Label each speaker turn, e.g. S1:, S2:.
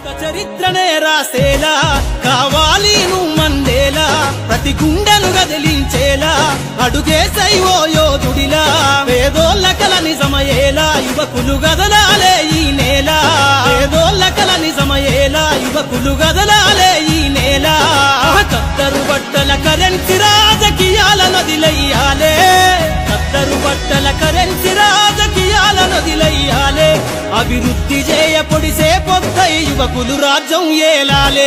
S1: కొత్త చరిత్రనే రాసేలా కావాలి నువ్వు మందేలా ప్రతి గుండెను గదిలించేలా అడుగేసై ఓ యోధుడిలా పేదోళ్ళ కల నిజమయేలా యువకులు గదలాలే ఈ నేల పేదోళ్ళ కల నిజమయేలా యువకులు గదలాలే ఈ నేల కత్తరు బట్టల కరెన్సీ రాజకీయాల నదిలయ్యాలే కత్తరు బట్టల కరెన్సీ రాజకీయాల నదిలయ్యాలే అభివృద్ధి చేయ పొడిసే పొద్దై యువకులు రాజ్యం ఏలాలే